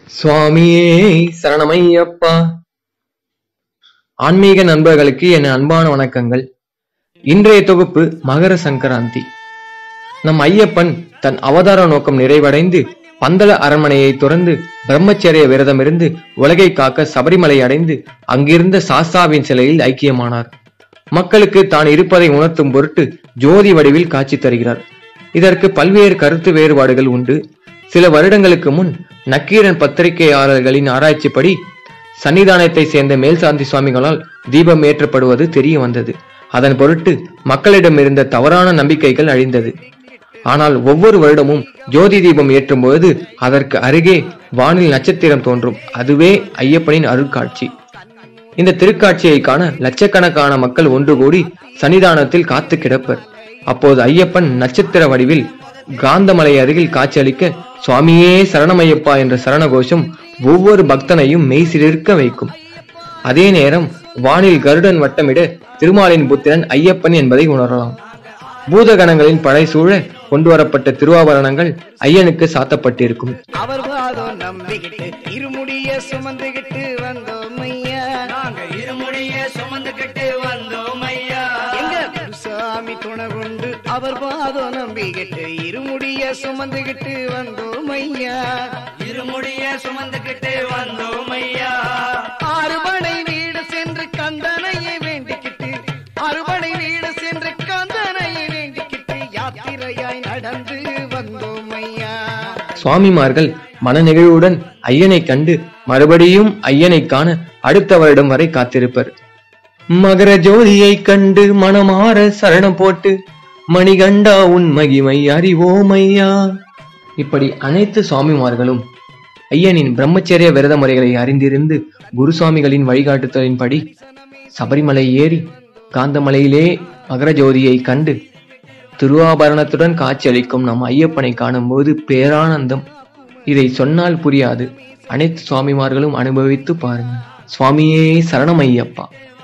சுவாமியே சரணமையப்பா ஆன்மீக நண்பர்களுக்கு என் அன்பான வணக்கங்கள் இன்றைய தொகுப்பு மகர சங்கராந்தி நம் ஐயப்பன் தன் அவதார நோக்கம் நிறைவடைந்து பந்தள அரண்மனையை துறந்து பிரம்மச்சரிய விரதமிருந்து உலகை காக்க சபரிமலை அடைந்து அங்கிருந்த சாஸ்தாவின் சிலையில் ஐக்கியமானார் மக்களுக்கு தான் இருப்பதை உணர்த்தும் பொருட்டு ஜோதி வடிவில் காட்சி தருகிறார் இதற்கு பல்வேறு கருத்து வேறுபாடுகள் உண்டு சில வருடங்களுக்கு முன் நக்கீரன் பத்திரிகையாளர்களின் ஆராய்ச்சிப்படி சன்னிதானத்தை சேர்ந்த மேல்சாந்தி சுவாமிகளால் தீபம் ஏற்றப்படுவது தெரிய வந்தது அதன் பொருட்டு மக்களிடம் இருந்த தவறான நம்பிக்கைகள் அழிந்தது ஆனால் ஒவ்வொரு வருடமும் ஜோதி தீபம் ஏற்றும் பொழுது அதற்கு அருகே வானில் நட்சத்திரம் தோன்றும் அதுவே ஐயப்பனின் அருட்காட்சி இந்த திருக்காட்சியை காண லட்சக்கணக்கான மக்கள் ஒன்று கூடி சன்னிதானத்தில் காத்து கிடப்பர் அப்போது ஐயப்பன் நட்சத்திர வடிவில் காந்தமலை அருகில் காட்சியளிக்க சுவாமியே சரணமையப்பா என்ற சரணகோஷம் ஒவ்வொரு பக்தனையும் மெய்சிலிருக்க வைக்கும் அதே நேரம் வானில் கருடன் வட்டமிட திருமாலின் புத்திரன் ஐயப்பன் என்பதை உணரலாம் பூதகணங்களின் படை சூழ கொண்டு வரப்பட்ட திருவாபரணங்கள் ஐயனுக்கு சாத்தப்பட்டிருக்கும் அவர் பாதம் நம்பிக்கிட்டு இருமுடிய சுமந்துகிட்டு வந்தோம் ஐயா நாங்க இருமுடிய சுமந்துகிட்டு வந்தோம் ஐயா எங்க குருசாமி துணை கொண்டு அவர் பாதம் நம்பிக்கிட்டு இருமுடிய சுமந்துகிட்டு வந்தோம் ஐயா இருமுடிய சுமந்துகிட்டு வந்தோம் ஐயா அறுபடை வீடு சென்று கந்தனையை வேண்டிக்கிட்டு அறுபடை வீடு சென்று கந்தனையை வேண்டிக்கிட்டு யாத்திரையாய் நடந்து வந்தோம் ஐயா சுவாமிமார்கள் மனநெகிழ்வுடன் ஐயனை கண்டு மறுபடியும் ஐயனை காண அடுத்த வருடம் வரை காத்திருப்பர் மகர ஜோதியை கண்டு மனமாற சரணம் போட்டு மணிகண்டா உன் மகிமை அறிவோம் ஐயா இப்படி அனைத்து சுவாமிமார்களும் ஐயனின் பிரம்மச்சரிய விரத முறைகளை அறிந்திருந்து குருசுவாமிகளின் வழிகாட்டுதலின்படி சபரிமலை ஏறி காந்தமலையிலே மகர ஜோதியை கண்டு திருவாபரணத்துடன் காட்சியளிக்கும் நம் ஐயப்பனை காணும்போது பேரானந்தம் இதை சொன்னால் புரியாது அனைத்து சுவாமிமார்களும் அனுபவித்து பாருங்கள் சுவாமியே சரணம் ஐயப்பா